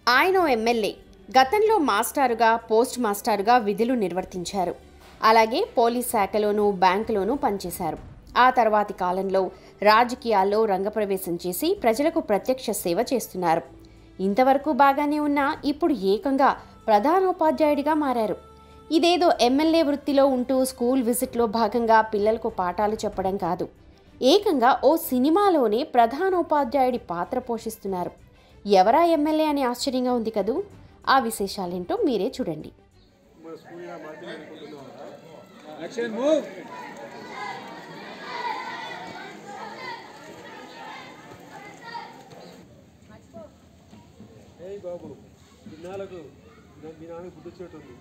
ఆయన ఓ ఎమ్మెల్యే గతంలో మాస్టారుగా పోస్ట్ మాస్టారుగా విధులు నిర్వర్తించారు అలాగే పోలీస్ శాఖలోనూ బ్యాంకులోనూ పనిచేశారు ఆ తర్వాతి కాలంలో రాజకీయాల్లో రంగప్రవేశం చేసి ప్రజలకు ప్రత్యక్ష సేవ చేస్తున్నారు ఇంతవరకు బాగానే ఉన్నా ఇప్పుడు ఏకంగా ప్రధానోపాధ్యాయుడిగా మారారు ఇదేదో ఎమ్మెల్యే వృత్తిలో ఉంటూ స్కూల్ విజిట్లో భాగంగా పిల్లలకు పాఠాలు చెప్పడం కాదు ఏకంగా ఓ సినిమాలోనే ప్రధానోపాధ్యాయుడి పాత్ర పోషిస్తున్నారు ఎవరా ఎమ్మెల్యే అని ఆశ్చర్యంగా ఉంది కదూ ఆ విశేషాలేంటో మీరే చూడండి యాక్షన్ మూవ్ ఏయ్ బాబు ఇన్నాళ్ళకు నా- మీ నాన్న గుడ్డు చోటు ఉంది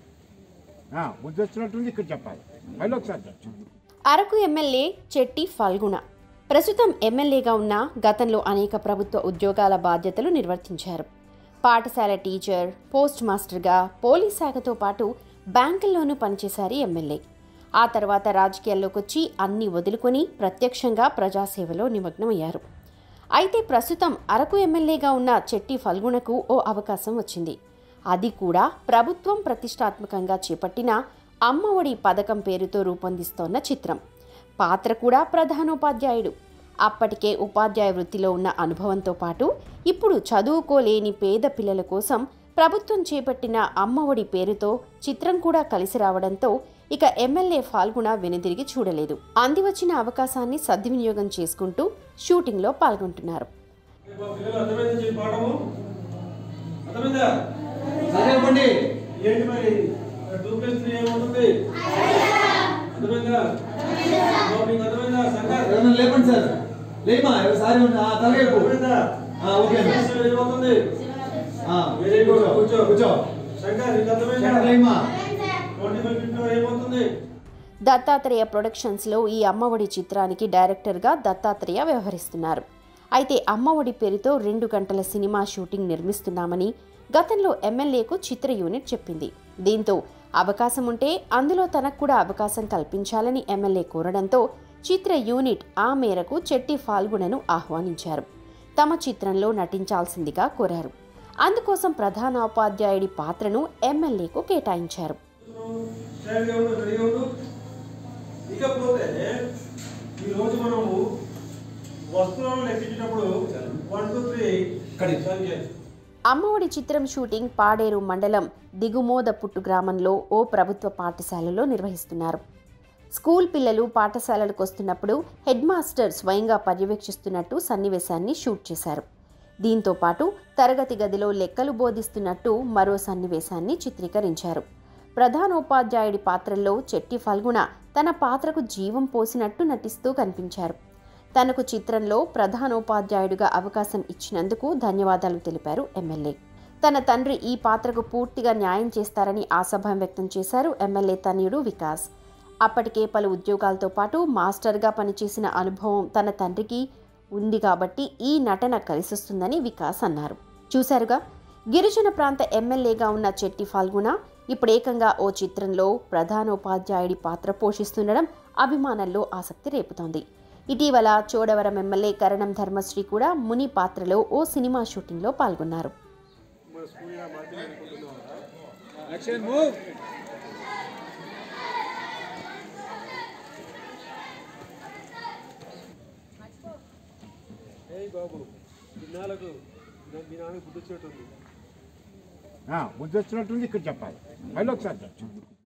ఆ, బుద్ధి వచ్చినట్టుంది ఇక్కడ చెప్పాలి మళ్ళీ ఒకసారి చెప్పు అరకు ఎమ్మెల్యే చెట్టి ఫల్గుణ ప్రస్తుతం ఎమ్మెల్యేగా ఉన్న గతంలో అనేక ప్రభుత్వ ఉద్యోగాల బాధ్యతలు నిర్వర్తించారు పాఠశాల టీచర్ పోస్ట్ మాస్టర్గా పోలీస్ శాఖతో పాటు బ్యాంకుల్లోనూ పనిచేశారు ఈ ఎమ్మెల్యే ఆ తర్వాత రాజకీయాల్లోకి వచ్చి అన్ని వదులుకొని ప్రత్యక్షంగా ప్రజాసేవలో నిమగ్నమయ్యారు అయితే ప్రస్తుతం అరకు ఎమ్మెల్యేగా ఉన్న చెట్టి ఫల్గుణకు ఓ అవకాశం వచ్చింది అది కూడా ప్రభుత్వం ప్రతిష్టాత్మకంగా చేపట్టిన అమ్మఒడి పథకం పేరుతో రూపొందిస్తోన్న చిత్రం పాత్ర కూడా ప్రధానోపాధ్యాయుడు అప్పటికే ఉపాధ్యాయ వృత్తిలో ఉన్న అనుభవంతో పాటు ఇప్పుడు చదువుకోలేని పేద పిల్లల కోసం ప్రభుత్వం చేపట్టిన అమ్మఒడి పేరుతో చిత్రం కూడా కలిసి రావడంతో ఇక ఎమ్మెల్యే ఫాల్గుణ వెనుదిరిగి చూడలేదు అంది వచ్చిన అవకాశాన్ని సద్వినియోగం చేసుకుంటూ షూటింగ్లో పాల్గొంటున్నారు ఏ బాబు పిల్లలు అర్థమైందని చెప్పి పాఠము అర్థమైందా సరే ఇవ్వండి ఏంటి మరి డూప్లెక్స్ ఏమవుతుంది అర్థమైందా బాబు మీకు అర్థమైందా సంఘాలు ఎవరైనా లేపండి సార్ లేమా సారీ తలగైపు అర్థమైందా ఓకే డూప్లెక్స్ ఏమవుతుంది వెరీ గుడ్ కూర్చో కూర్చో కూర్చో శంకర్ నీకు అర్థమైందా శంకర్ లేమా ట్వంటీ ఫైవ్ ఫిఫ్టీ ఏమవుతుంది దత్తాత్రేయ ప్రొడక్షన్స్లో ఈ అమ్మఒడి చిత్రానికి డైరెక్టర్గా దత్తాత్రేయ వ్యవహరిస్తున్నారు అయితే అమ్మఒడి పేరుతో రెండు గంటల సినిమా షూటింగ్ నిర్మిస్తున్నామని గతంలో ఎమ్మెల్యేకు చిత్ర యూనిట్ చెప్పింది దీంతో అవకాశం ఉంటే అందులో తనకు కూడా అవకాశం కల్పించాలని ఎమ్మెల్యే కోరడంతో చిత్ర యూనిట్ ఆ మేరకు చెట్టి ఫాల్గుణను ఆహ్వానించారు తమ చిత్రంలో నటించాల్సిందిగా కోరారు అందుకోసం ప్రధానోపాధ్యాయుడి పాత్రను ఎమ్మెల్యేకు కేటాయించారు సైడ్గా ఉండు రెడీగా ఉండు ఇకపోతే ఈరోజు మనము వస్తువులను లెక్కించేటప్పుడు వన్ టూ త్రీ కడి. సంఖ్య అమ్మఒడి చిత్రం షూటింగ్ పాడేరు మండలం దిగుమోదపుట్టు గ్రామంలో ఓ ప్రభుత్వ పాఠశాలలో నిర్వహిస్తున్నారు స్కూల్ పిల్లలు పాఠశాలలకు వస్తున్నప్పుడు హెడ్ మాస్టర్ స్వయంగా పర్యవేక్షిస్తున్నట్టు సన్నివేశాన్ని షూట్ చేశారు దీంతో పాటు తరగతి గదిలో లెక్కలు బోధిస్తున్నట్టు మరో సన్నివేశాన్ని చిత్రీకరించారు ప్రధానోపాధ్యాయుడి పాత్రల్లో చెట్టి ఫల్గుణ తన పాత్రకు జీవం పోసినట్టు నటిస్తూ కనిపించారు తనకు చిత్రంలో ప్రధానోపాధ్యాయుడిగా అవకాశం ఇచ్చినందుకు ధన్యవాదాలు తెలిపారు ఎమ్మెల్యే తన తండ్రి ఈ పాత్రకు పూర్తిగా న్యాయం చేస్తారని ఆశాభావం వ్యక్తం చేశారు ఎమ్మెల్యే తనయుడు వికాస్ అప్పటికే పలు ఉద్యోగాలతో పాటు మాస్టర్గా పనిచేసిన అనుభవం తన తండ్రికి ఉంది కాబట్టి ఈ నటన కలిసొస్తుందని వికాస్ అన్నారు చూశారుగా గిరిజన ప్రాంత ఎమ్మెల్యేగా ఉన్న చెట్టి ఫాల్గుణ ఇప్పుడు ఏకంగా ఓ చిత్రంలో ప్రధానోపాధ్యాయుడి పాత్ర పోషిస్తుండడం అభిమానుల్లో ఆసక్తి రేపుతోంది ఇటీవల చోడవరం ఎమ్మెల్యే కరణం ధర్మశ్రీ కూడా ముని పాత్రలో ఓ సినిమా షూటింగ్లో పాల్గొన్నారు మన స్కూల్ ఇలా మార్చింది అనుకుంటున్నావా యాక్షన్ మూవ్ ఏయ్ బాబు ఇన్నాళ్ళకు నా- మీ నాన్న గుడ్డు చోటు ఉంది ఆ, బుద్ధి వచ్చినట్టుంది ఇక్కడ చెప్పాలి మళ్ళీ ఒకసారి చెప్పు